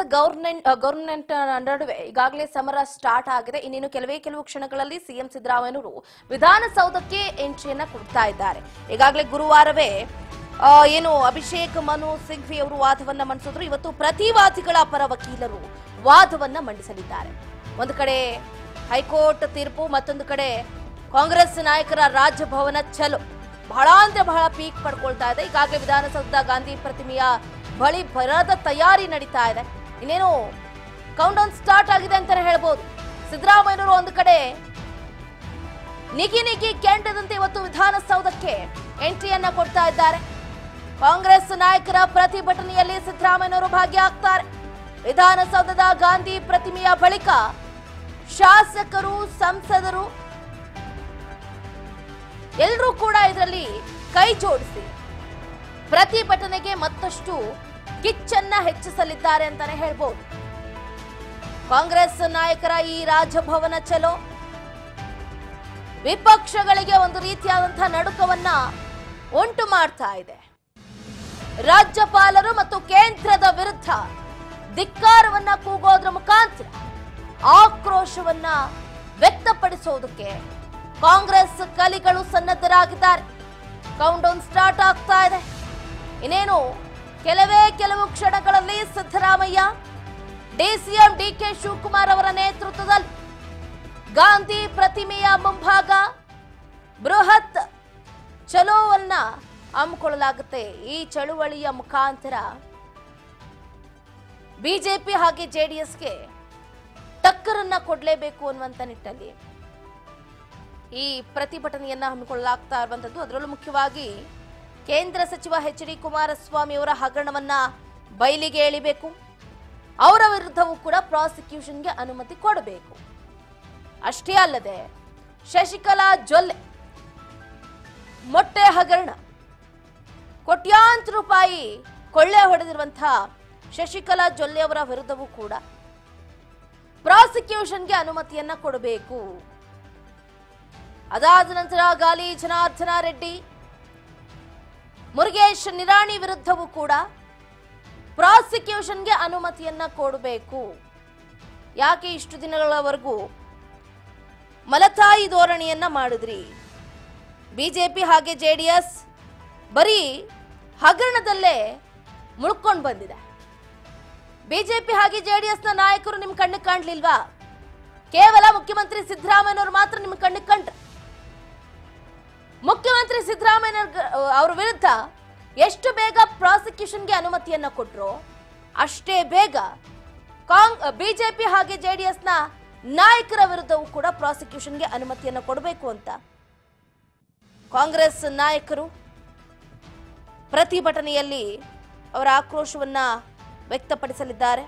ಗವರ್ನೆಂಟ್ ಗವರ್ನೆಂಟ್ ನಡುವೆ ಈಗಾಗಲೇ ಸಮರ ಸ್ಟಾರ್ಟ್ ಆಗಿದೆ ಇನ್ನೇನು ಕೆಲವೇ ಕೆಲವು ಕ್ಷಣಗಳಲ್ಲಿ ಸಿಎಂ ಸಿದ್ದರಾಮಯ್ಯನವರು ವಿಧಾನಸೌಧಕ್ಕೆ ಎಂಟ್ರಿಯನ್ನ ಕೊಡ್ತಾ ಇದ್ದಾರೆ ಈಗಾಗಲೇ ಗುರುವಾರವೇ ಆ, ಏನು ಅಭಿಷೇಕ್ ಮನು ಸಿಂಘ್ವಿ ಅವರು ವಾದವನ್ನ ಮಂಡಿಸಿದ್ರು ಇವತ್ತು ಪ್ರತಿವಾದಿಗಳ ಪರ ವಕೀಲರು ವಾದವನ್ನ ಮಂಡಿಸಲಿದ್ದಾರೆ ಒಂದು ಕಡೆ ಹೈಕೋರ್ಟ್ ತೀರ್ಪು ಮತ್ತೊಂದು ಕಡೆ ಕಾಂಗ್ರೆಸ್ ನಾಯಕರ ರಾಜಭವನ ಚಲೋ ಬಹಳ ಅಂದ್ರೆ ಬಹಳ ಪೀಕ್ ಪಡ್ಕೊಳ್ತಾ ಇದೆ ಈಗಾಗಲೇ ವಿಧಾನಸೌಧ ಗಾಂಧಿ ಪ್ರತಿಮೆಯ ಬಳಿ ಬರದ ತಯಾರಿ ನಡೀತಾ ಇದೆ ಇನ್ನೇನು ಕೌಂಟ್ ಡೌನ್ ಸ್ಟಾರ್ಟ್ ಆಗಿದೆ ಅಂತಾನೆ ಹೇಳ್ಬೋದು ಸಿದ್ದರಾಮಯ್ಯನವರು ಒಂದು ಕಡೆ ನಿಗಿ ನಿಗಿ ಕೆಂಡದಂತೆ ಇವತ್ತು ವಿಧಾನಸೌಧಕ್ಕೆ ಎಂಟ್ರಿಯನ್ನ ಕೊಡ್ತಾ ಇದ್ದಾರೆ ಕಾಂಗ್ರೆಸ್ ನಾಯಕರ ಪ್ರತಿಭಟನೆಯಲ್ಲಿ ಸಿದ್ದರಾಮಯ್ಯನವರು ಭಾಗಿಯಾಗ್ತಾರೆ ವಿಧಾನಸೌಧದ ಗಾಂಧಿ ಪ್ರತಿಮೆಯ ಬಳಿಕ ಶಾಸಕರು ಸಂಸದರು ಎಲ್ಲರೂ ಕೂಡ ಇದರಲ್ಲಿ ಕೈ ಜೋಡಿಸಿ ಪ್ರತಿಭಟನೆಗೆ ಮತ್ತಷ್ಟು ಕಿಚ್ಚನ್ನ ಹೆಚ್ಚಿಸಲಿದ್ದಾರೆ ಅಂತಾನೆ ಹೇಳ್ಬೋದು ಕಾಂಗ್ರೆಸ್ ನಾಯಕರ ಈ ರಾಜಭವನ ಚಲೋ ವಿಪಕ್ಷಗಳಿಗೆ ಒಂದು ರೀತಿಯಾದಂತಹ ನಡುಕವನ್ನ ಉಂಟು ಮಾಡ್ತಾ ಇದೆ ರಾಜ್ಯಪಾಲರು ಮತ್ತು ಕೇಂದ್ರದ ವಿರುದ್ಧ ಧಿಕ್ಕಾರವನ್ನ ಕೂಗೋದ್ರ ಮುಖಾಂತರ ಆಕ್ರೋಶವನ್ನ ವ್ಯಕ್ತಪಡಿಸೋದಕ್ಕೆ ಕಾಂಗ್ರೆಸ್ ಕಲಿಗಳು ಸನ್ನದ್ಧರಾಗಿದ್ದಾರೆ ಕೌಂಟ್ ಡೌನ್ ಸ್ಟಾರ್ಟ್ ಆಗ್ತಾ ಇದೆ ಇನ್ನೇನು ಕೆಲವೇ ಕೆಲವು ಕ್ಷಣಗಳಲ್ಲಿ ಸಿದ್ದರಾಮಯ್ಯ ಡಿಸಿಎಂ ಡಿಕೆ ಶಿವಕುಮಾರ್ ಅವರ ನೇತೃತ್ವದಲ್ಲಿ ಗಾಂಧಿ ಪ್ರತಿಮೆಯ ಮುಂಭಾಗ ಬೃಹತ್ ಚಲೋವನ್ನ ಹಮ್ಮಿಕೊಳ್ಳಲಾಗುತ್ತೆ ಈ ಚಳುವಳಿಯ ಮುಖಾಂತರ ಬಿಜೆಪಿ ಹಾಗೆ ಜೆಡಿಎಸ್ಗೆ ಟಕ್ಕರನ್ನ ಕೊಡಲೇಬೇಕು ಅನ್ನುವಂತ ನಿಟ್ಟಲ್ಲಿ ಈ ಪ್ರತಿಭಟನೆಯನ್ನ ಹಮ್ಮಿಕೊಳ್ಳಲಾಗ್ತಾ ಇರುವಂತದ್ದು ಅದರಲ್ಲೂ ಮುಖ್ಯವಾಗಿ ಕೇಂದ್ರ ಸಚಿವ ಎಚ್ ಡಿ ಕುಮಾರಸ್ವಾಮಿ ಅವರ ಹಗರಣವನ್ನ ಬಯಲಿಗೆ ಎಳಿಬೇಕು ಅವರ ವಿರುದ್ಧವೂ ಕೂಡ ಪ್ರಾಸಿಕ್ಯೂಷನ್ಗೆ ಅನುಮತಿ ಕೊಡಬೇಕು ಅಷ್ಟೇ ಅಲ್ಲದೆ ಶಶಿಕಲಾ ಜೊಲ್ಲೆ ಮೊಟ್ಟೆ ಹಗರಣ ಕೋಟ್ಯಾಂತರ ರೂಪಾಯಿ ಕೊಳ್ಳೆ ಹೊಡೆದಿರುವಂತಹ ಶಶಿಕಲಾ ಜೊಲ್ಲೆ ಅವರ ವಿರುದ್ಧವೂ ಕೂಡ ಪ್ರಾಸಿಕ್ಯೂಷನ್ಗೆ ಅನುಮತಿಯನ್ನ ಕೊಡಬೇಕು ಅದಾದ ನಂತರ ಗಾಲಿ ಜನಾರ್ದನ ರೆಡ್ಡಿ ಮುರುಗೇಶ್ ನಿರಾಣಿ ವಿರುದ್ಧವೂ ಕೂಡ ಪ್ರಾಸಿಕ್ಯೂಷನ್ಗೆ ಅನುಮತಿಯನ್ನ ಕೊಡಬೇಕು ಯಾಕೆ ಇಷ್ಟು ದಿನಗಳವರೆಗೂ ಮಲತಾಯಿ ಧೋರಣೆಯನ್ನ ಮಾಡಿದ್ರಿ ಬಿಜೆಪಿ ಹಾಗೆ ಜೆಡಿಎಸ್ ಬರೀ ಹಗರಣದಲ್ಲೇ ಮುಳ್ಕೊಂಡು ಬಂದಿದೆ ಬಿಜೆಪಿ ಹಾಗೆ ಜೆಡಿಎಸ್ನ ನಾಯಕರು ನಿಮ್ ಕಣ್ಣಿಗೆ ಕಾಣ್ಲಿಲ್ವಾ ಕೇವಲ ಮುಖ್ಯಮಂತ್ರಿ ಸಿದ್ದರಾಮಯ್ಯನವರು ಮಾತ್ರ ನಿಮ್ ಕಣ್ಣಿಗೆ ಕಂಡ್ರು ಮುಖ್ಯಮಂತ್ರಿ ಸಿದ್ದರಾಮಯ್ಯ ಅವ್ರ ವಿರುದ್ಧ ಎಷ್ಟು ಬೇಗ ಪ್ರಾಸಿಕ್ಯೂಷನ್ಗೆ ಅನುಮತಿಯನ್ನ ಕೊಟ್ರು ಅಷ್ಟೇ ಬೇಗ ಕಾಂಗ್ ಬಿಜೆಪಿ ಹಾಗೆ ಜೆಡಿಎಸ್ನ ನಾಯಕರ ವಿರುದ್ಧವೂ ಕೂಡ ಪ್ರಾಸಿಕ್ಯೂಷನ್ಗೆ ಅನುಮತಿಯನ್ನ ಕೊಡಬೇಕು ಅಂತ ಕಾಂಗ್ರೆಸ್ ನಾಯಕರು ಪ್ರತಿಭಟನೆಯಲ್ಲಿ ಅವರ ಆಕ್ರೋಶವನ್ನ ವ್ಯಕ್ತಪಡಿಸಲಿದ್ದಾರೆ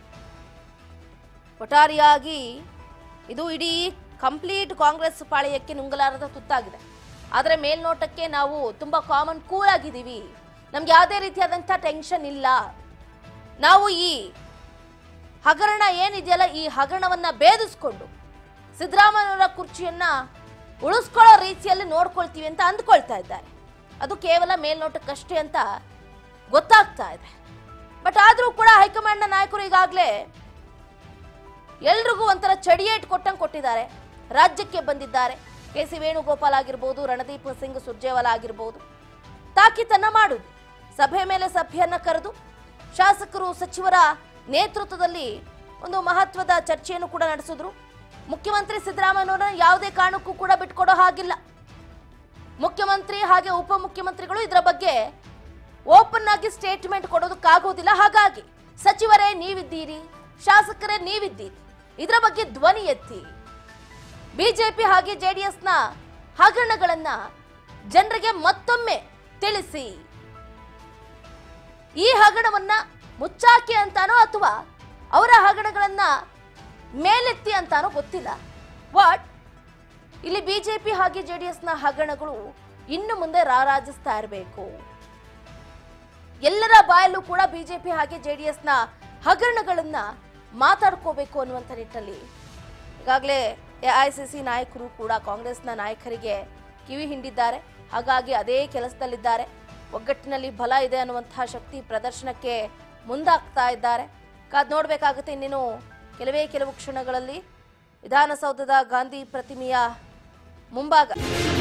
ಒಟ್ಟಾರೆಯಾಗಿ ಇದು ಇಡೀ ಕಂಪ್ಲೀಟ್ ಕಾಂಗ್ರೆಸ್ ಪಾಳೆಯಕ್ಕೆ ನುಂಗಲಾರದ ತುತ್ತಾಗಿದೆ ಆದರೆ ಮೇಲ್ನೋಟಕ್ಕೆ ನಾವು ತುಂಬಾ ಕಾಮನ್ ಕೂಲ್ ಆಗಿದ್ದೀವಿ ನಮ್ಗೆ ಯಾವುದೇ ರೀತಿಯಾದಂಥ ಟೆನ್ಷನ್ ಇಲ್ಲ ನಾವು ಈ ಹಗರಣ ಏನಿದೆಯಲ್ಲ ಈ ಹಗರಣವನ್ನ ಭೇದಿಸ್ಕೊಂಡು ಸಿದ್ದರಾಮಯ್ಯನವರ ಕುರ್ಚಿಯನ್ನ ಉಳಿಸ್ಕೊಳ್ಳೋ ರೀತಿಯಲ್ಲಿ ನೋಡ್ಕೊಳ್ತೀವಿ ಅಂತ ಅಂದ್ಕೊಳ್ತಾ ಇದ್ದಾರೆ ಅದು ಕೇವಲ ಮೇಲ್ನೋಟಕ್ಕಷ್ಟೇ ಅಂತ ಗೊತ್ತಾಗ್ತಾ ಇದೆ ಬಟ್ ಆದರೂ ಕೂಡ ಹೈಕಮಾಂಡ್ನ ನಾಯಕರು ಈಗಾಗಲೇ ಎಲ್ರಿಗೂ ಒಂಥರ ಚಡಿಯೇಟ್ ಕೊಟ್ಟಂಗೆ ಕೊಟ್ಟಿದ್ದಾರೆ ರಾಜ್ಯಕ್ಕೆ ಬಂದಿದ್ದಾರೆ ಕೆ ಸಿ ವೇಣುಗೋಪಾಲ್ ಆಗಿರ್ಬೋದು ರಣದೀಪ್ ಸಿಂಗ್ ಸುರ್ಜೇವಾಲಾ ಆಗಿರ್ಬೋದು ತಾಕೀತನ್ನ ಮಾಡುದು ಸಭೆ ಮೇಲೆ ಸಭೆಯನ್ನ ಕರೆದು ಶಾಸಕರು ಸಚಿವರ ನೇತೃತ್ವದಲ್ಲಿ ಒಂದು ಮಹತ್ವದ ಚರ್ಚೆಯನ್ನು ಕೂಡ ನಡೆಸಿದ್ರು ಮುಖ್ಯಮಂತ್ರಿ ಸಿದ್ದರಾಮಯ್ಯನವರನ್ನ ಯಾವುದೇ ಕಾರಣಕ್ಕೂ ಕೂಡ ಬಿಟ್ಕೊಡೋ ಹಾಗಿಲ್ಲ ಮುಖ್ಯಮಂತ್ರಿ ಹಾಗೆ ಉಪಮುಖ್ಯಮಂತ್ರಿಗಳು ಇದರ ಬಗ್ಗೆ ಓಪನ್ ಆಗಿ ಸ್ಟೇಟ್ಮೆಂಟ್ ಕೊಡೋದಕ್ಕಾಗೋದಿಲ್ಲ ಹಾಗಾಗಿ ಸಚಿವರೇ ನೀವಿದ್ದೀರಿ ಶಾಸಕರೇ ನೀವಿದ್ದೀರಿ ಇದರ ಬಗ್ಗೆ ಧ್ವನಿ ಎತ್ತಿ ಬಿಜೆಪಿ ಹಾಗೆ ಜೆಡಿಎಸ್ನ ಹಗರಣಗಳನ್ನ ಜನರಿಗೆ ಮತ್ತೊಮ್ಮೆ ತಿಳಿಸಿ ಈ ಹಗರಣವನ್ನ ಮುಚ್ಚಾಕಿ ಅಂತಾನೋ ಅಥವಾ ಅವರ ಹಗರಣಗಳನ್ನ ಮೇಲೆತ್ತಿ ಅಂತಾನೋ ಗೊತ್ತಿಲ್ಲ ಬಟ್ ಇಲ್ಲಿ ಬಿಜೆಪಿ ಹಾಗೆ ಜೆಡಿಎಸ್ನ ಹಗರಣಗಳು ಇನ್ನು ಮುಂದೆ ರಾರಾಜಿಸ್ತಾ ಇರಬೇಕು ಎಲ್ಲರ ಬಾಯಲ್ಲೂ ಕೂಡ ಬಿಜೆಪಿ ಹಾಗೆ ಜೆಡಿಎಸ್ನ ಹಗರಣಗಳನ್ನ ಮಾತಾಡ್ಕೋಬೇಕು ಅನ್ನುವಂಥ ನಿಟ್ಟಲ್ಲಿ ಈಗಾಗಲೇ ಎಐಸಿಸಿ ನಾಯಕರು ಕೂಡ ಕಾಂಗ್ರೆಸ್ನ ನಾಯಕರಿಗೆ ಕಿವಿ ಹಿಂಡಿದ್ದಾರೆ ಹಾಗಾಗಿ ಅದೇ ಕೆಲಸದಲ್ಲಿದ್ದಾರೆ ಒಗ್ಗಟ್ಟಿನಲ್ಲಿ ಬಲ ಇದೆ ಅನ್ನುವಂತಹ ಶಕ್ತಿ ಪ್ರದರ್ಶನಕ್ಕೆ ಮುಂದಾಗ್ತಾ ಇದ್ದಾರೆ ಕಾದ್ ನೋಡ್ಬೇಕಾಗುತ್ತೆ ಇನ್ನೇನು ಕೆಲವೇ ಕೆಲವು ಕ್ಷಣಗಳಲ್ಲಿ ವಿಧಾನಸೌಧದ ಗಾಂಧಿ ಪ್ರತಿಮೆಯ ಮುಂಭಾಗ